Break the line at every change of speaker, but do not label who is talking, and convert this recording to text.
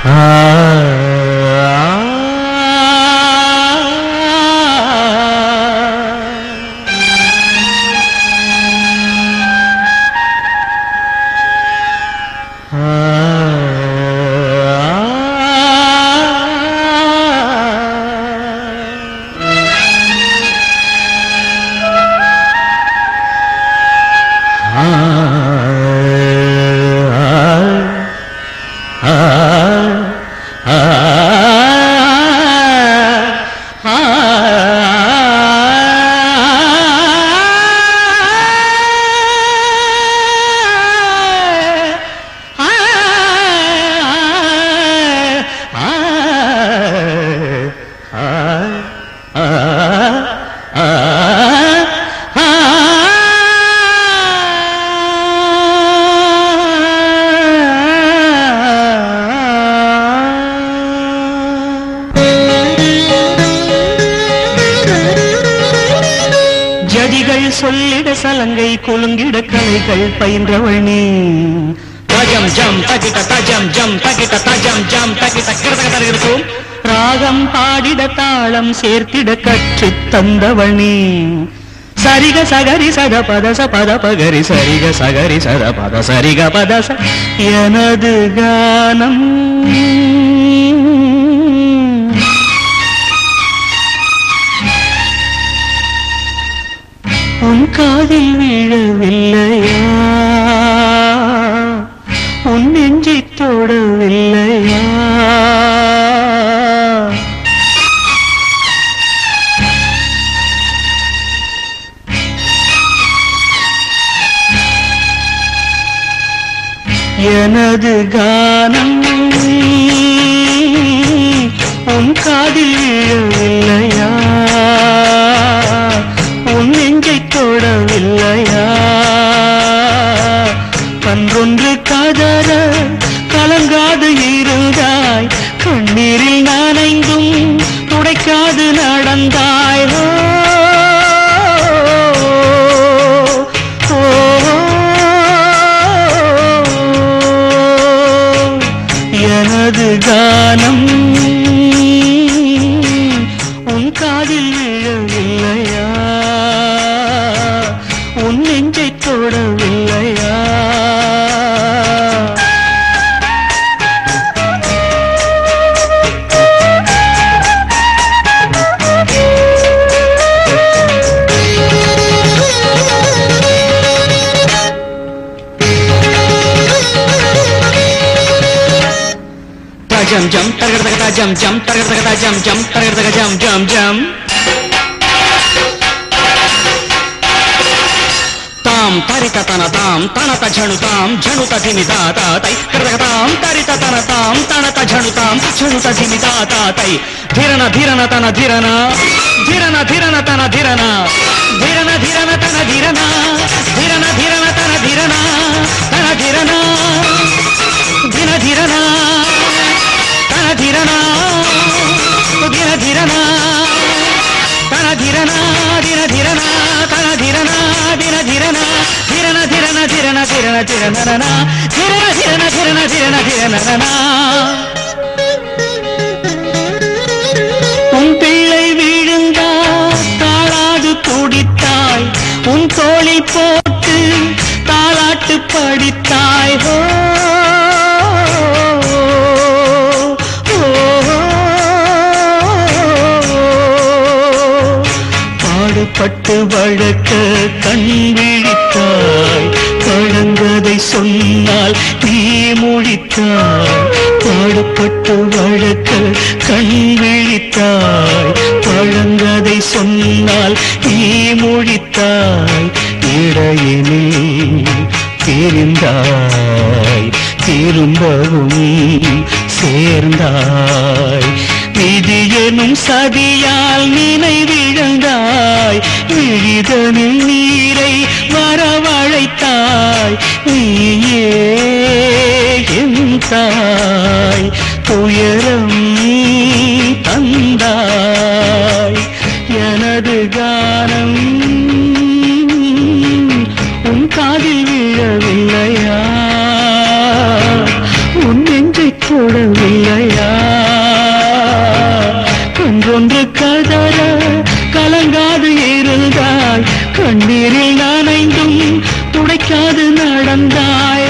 ஜதிகள் சொல்லிட சலங்கை குலுங்கிட கலைகள் பயின்றவள் நீ
தஜம் ஜம் தகிட தஜம் ஜம் தகிட தஜம் ஜம் தகிட கிருதக தருகிறோம்
ராகம் பாடிட தாளம் சேர்த்திட கற்றுத் தந்தவள் நீ சரிக சகரி சத பதச பத பகரி சரிக சகரி சத பத சரிக பதச எனது கானம் உன் காதில் விழவில்லையா உன் நெஞ்சை தொடவில்லையா எனது கானம் உன் காதில் விழவில்லையா உன் நெஞ்சை தொடவில்லையா கன்றொன்று கதற கலங்காது இருந்தாய் கண்ணீரில் நனைந்தும் துடைக்காது நடந்தாய் ஓ, ஓ, எனது கானம் உன் காதில் விழவில்லையா உன் நெஞ்சை தொடவில்லையா
தஜம் ஜம் தருகிறதக தஜம் ஜம் தருகிறதக தஜம் ஜம் தருகிறதக ஜம் ஜம் ஜம் தாம் தரித தன தாம் தனத ఝణుతాం ఝణుత ధిమితా తాతై కృతగతాం తరిత తన తాం తనత ఝణుతాం ఝణుత ధిమితా తాతై ధిరన ధిరన తన ధిరన ధిరన ధిరన తన ధిరన ధిరన ధిరన తన ధిరన ధిరన ధిరన తన ధిరన తన ధిరన ధిన ధిరన తన ధిరన ధిన ధిరన తన ధిరన దిన ధిరన తన ధిరన దిన ధిరన ధిరన ధిరన ధిరన ధిరన ధిరన ధిరన ధిరన ధిరన ధిరన ధిరన
உன் பிள்ளை விழுந்தா தாளாது துடித்தாய் உன் தோளில் போட்டு தாளாட்டு படித்தாய் ஓ, ஓ, பாடுபட்டு வழக்க கண் விழித்தாய் பழங்கதை சொன்னால் நீ முழித்தாய் பாடுபட்டு வழக்க கண் விழித்தாய் பழங்கதை சொன்னால் நீ முழித்தாய் இடையினில் தெரிந்தாய் திரும்பவும் சேர்ந்தாய் விதி எனும் சதியால் நினைவிழந்தாய் விழிதனில் நீரை வரவழைத்தாய் நீயே என் தாய் துயரம் தந்தாய் எனது கானம் உன் காதில் விழவில்லையா உன் நெஞ்சை தொடவில்லையா நடந்தது நடந்தாய்